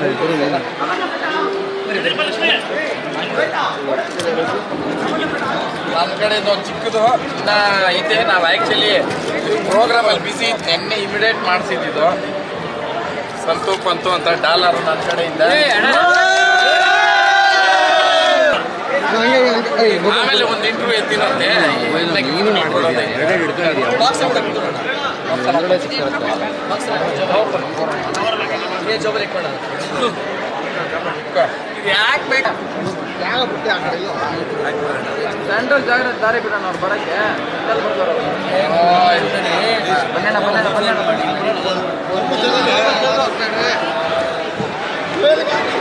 ನಮ್ಮ ಕಡೆ ಒಂದು ಚಿಕ್ಕದು ಇನ್ನ ಐತೆ ನಾವು ಆ್ಯಕ್ಚುಲಿ ಪ್ರೋಗ್ರಾಮಲ್ಲಿ ಬಿಸಿ ಇತ್ತು ನಿನ್ನೆ ಇಮಿಡಿಯೇಟ್ ಮಾಡಿಸಿದ್ದು ಸಂತು ಪಂತು ಅಂತ ಡಾಲರ್ ನನ್ನ ಕಡೆಯಿಂದ ಆಮೇಲೆ ಒಂದು ಇಂಟರ್ವ್ಯೂ ಎತ್ತಿನಂತೆ ಯಾಕೆ ಬೇಕು ಸೆಂಟ್ರಲ್ ಜಾಗ ದಾರಿ ಬಿಡೋಣ ಅವ್ರು ಬರಕ್ಕೆ ಎಲ್ಲಿ ಬರ್ತಾರೆ ಅವ್ರು? ಬನ್ನಿ ಅಣ್ಣ, ಬನ್ನಿ ಅಣ್ಣ, ಬನ್ನಿ ಅಣ್ಣ.